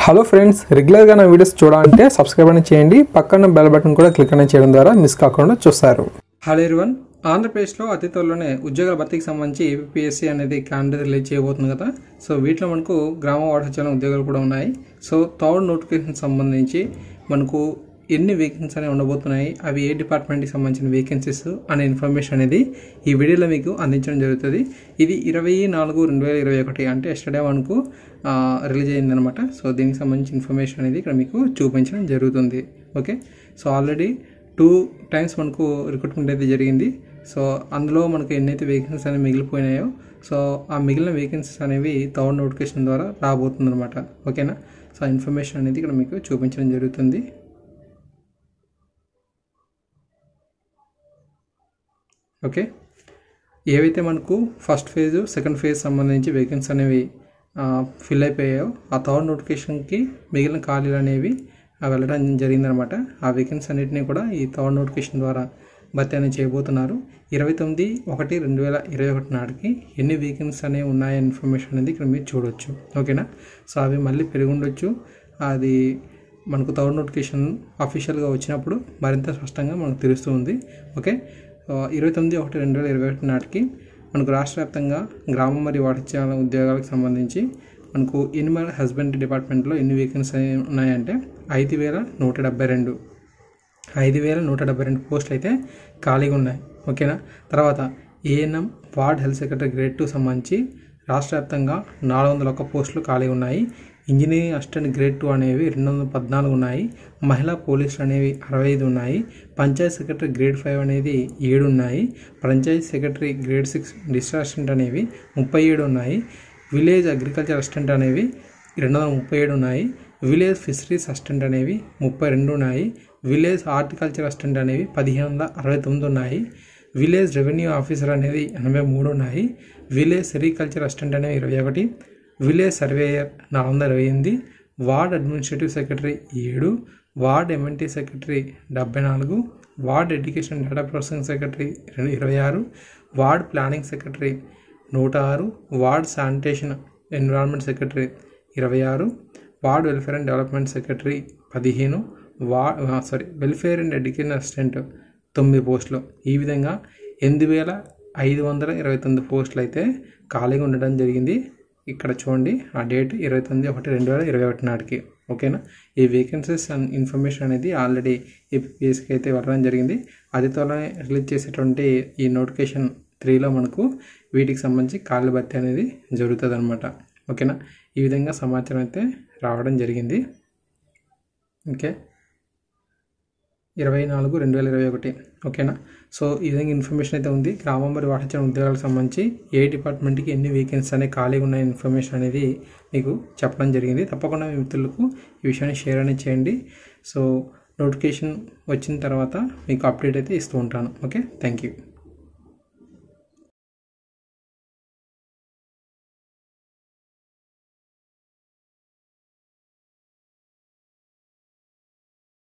hello friends రెగ్యులర్గా నా videos చూడాలంటే సబ్స్క్రైబ్ అని చేయండి పక్కన బెల్ బటన్ కూడా క్లిక్ అని చేయడం ద్వారా మిస్ కాకుండా చూస్తారు హలో ఎవరివన్ ఆంధ్రప్రదేశ్లో అతి త్వరలోనే ఉద్యోగాల భర్తీకి సంబంధించి ఏపీఎస్సీ అనేది క్యాలెండర్ రిలీజ్ చేయబోతుంది కదా సో వీటిలో మనకు గ్రామ వార్డు సచివాలయం ఉద్యోగాలు కూడా ఉన్నాయి సో థర్డ్ నోటిఫికేషన్ సంబంధించి మనకు ఎన్ని వేకెన్సీ అనేవి ఉండబోతున్నాయి అవి ఏ డిపార్ట్మెంట్కి సంబంధించిన వేకెన్సీస్ అనే ఇన్ఫర్మేషన్ అనేది ఈ వీడియోలో మీకు అందించడం జరుగుతుంది ఇది ఇరవై నాలుగు రెండు వేల ఇరవై ఒకటి అంటే ఎస్టర్డే మనకు రిలీజ్ అయిందనమాట సో దీనికి సంబంధించిన ఇన్ఫర్మేషన్ అనేది ఇక్కడ మీకు చూపించడం జరుగుతుంది okay so already two times మనకు రిక్రూట్మెంట్ అయితే జరిగింది సో అందులో మనకు ఎన్నైతే వేకెన్సీస్ అనేవి మిగిలిపోయినాయో సో ఆ మిగిలిన వేకెన్సీస్ అనేవి థర్డ్ నోటిఫికేషన్ ద్వారా రాబోతుంది అనమాట ఓకేనా సో ఆ ఇన్ఫర్మేషన్ అనేది ఇక్కడ మీకు చూపించడం జరుగుతుంది ఓకే ఏవైతే మనకు ఫస్ట్ ఫేజ్ సెకండ్ ఫేజ్ సంబంధించి వేకెన్సీ అనేవి ఫిల్ అయిపోయాయో ఆ థర్డ్ నోటిఫికేషన్కి మిగిలిన ఖాళీలు అనేవి ఆ వెళ్ళడం జరిగిందనమాట ఆ వేకెన్సీ అన్నింటినీ కూడా ఈ థర్డ్ నోటిఫికేషన్ ద్వారా భర్తీ అనేది చేయబోతున్నారు ఇరవై తొమ్మిది ఒకటి రెండు వేల ఇరవై ఒకటి నాటికి ఎన్ని వేకెన్సీ అనేవి ఉన్నాయనే ఇన్ఫర్మేషన్ అనేది ఇక్కడ మీరు చూడొచ్చు ఓకేనా సో అవి మళ్ళీ పెరిగి ఉండొచ్చు అది మనకు థర్డ్ నోటిఫికేషన్ అఫీషియల్గా వచ్చినప్పుడు మరింత స్పష్టంగా మనకు తెలుస్తూ ఉంది ఓకే ఇరవై తొమ్మిది ఒకటి రెండు వేల ఇరవై ఒకటి నాటికి మనకు రాష్ట్ర వ్యాప్తంగా గ్రామం మరియు వాణిజ్యాల ఉద్యోగాలకు సంబంధించి మనకు ఎనిమల్ హస్బెండరీ డిపార్ట్మెంట్లో ఎన్ని వేకెన్సీ ఉన్నాయంటే ఐదు వేల నూట డెబ్బై రెండు ఐదు వేల నూట డెబ్బై రెండు పోస్టులు అయితే ఖాళీగా ఉన్నాయి ఓకేనా తర్వాత ANM ward health secretary grade two సంబంధించి రాష్ట్ర వ్యాప్తంగా నాలుగు వందల ఒక్క పోస్టులు ఖాళీ ఉన్నాయి ఇంజనీరింగ్ అసిస్టెంట్ గ్రేడ్ టూ అనేవి రెండు వందల పద్నాలుగు ఉన్నాయి మహిళా పోలీసులు అనేవి అరవై ఐదు ఉన్నాయి పంచాయత్ సెక్రటరీ గ్రేడ్ ఫైవ్ అనేది ఏడు ఉన్నాయి panchayat secretary grade six district assistant అనేవి ముప్పై ఏడు ఉన్నాయి విలేజ్ అగ్రికల్చర్ అసిస్టెంట్ అనేవి రెండు వందల ముప్పై ఏడు ఉన్నాయి విలేజ్ ఫిషరీస్ అసిస్టెంట్ అనేవి ముప్పై రెండు ఉన్నాయి విలేజ్ హార్టికల్చర్ అసిస్టెంట్ అనేవి పదిహేను వందల అరవై తొమ్మిది ఉన్నాయి విలేజ్ రెవెన్యూ ఆఫీసర్ అనేది ఎనభై మూడు ఉన్నాయి విలేజ్ సెరికల్చర్ అసిస్టెంట్ అనేవి ఇరవై ఒకటి విలేజ్ సర్వేయర్ నాలుగు వందల ఇరవై ఎనిమిది వార్డ్ అడ్మినిస్ట్రేటివ్ సెక్రటరీ ఏడు వార్డ్ ఎంఎన్టీ సెక్రటరీ డెబ్బై నాలుగు ward education data processing secretary రెండు ఇరవై ఆరు వార్డ్ ప్లానింగ్ సెక్రటరీ నూట ఆరు వార్డ్ శానిటేషన్ ఎన్విరాన్మెంట్ సెక్రటరీ ఇరవై ఆరు ward welfare and development secretary పదిహేను వా sorry welfare and education assistant తొమ్మిది పోస్టులు ఈ విధంగా ఎనిమిది వేల ఐదు వందల ఇరవై తొమ్మిది పోస్టులు అయితే ఖాళీగా ఉండడం జరిగింది ఇక్కడ చూడండి ఆ డేట్ ఇరవై తొమ్మిది ఒకటి రెండు వేల ఇరవై ఒకటి నాటికి ఓకేనా ఈ వేకెన్సీస్ అండ్ ఇన్ఫర్మేషన్ అనేది ఆల్రెడీ ఏపీఎస్కి అయితే వెళ్ళడం జరిగింది అది త్వరలోనే రిలీజ్ చేసేటువంటి ఈ నోటిఫికేషన్ త్రీలో మనకు వీటికి సంబంధించి ఖాళీ భర్తీ అనేది జరుగుతుంది అనమాట ఓకేనా ఈ విధంగా సమాచారం అయితే రావడం జరిగింది ఓకే ఇరవై నాలుగు రెండు వేల ఇరవై ఒకటి ఓకేనా సో ఈ విధంగా ఇన్ఫర్మేషన్ అయితే ఉంది గ్రామం మరియు వాటించిన ఉద్యోగాలకు సంబంధించి ఏ డిపార్ట్మెంట్కి ఎన్ని వేకెన్సీ అనేవి ఖాళీగా ఉన్న ఇన్ఫర్మేషన్ అనేది మీకు చెప్పడం జరిగింది తప్పకుండా మీ మిత్రులకు ఈ విషయాన్ని షేర్ అనేది చేయండి సో నోటిఫికేషన్ వచ్చిన తర్వాత మీకు అప్డేట్ అయితే ఇస్తూ ఉంటాను ఓకే థ్యాంక్ యూ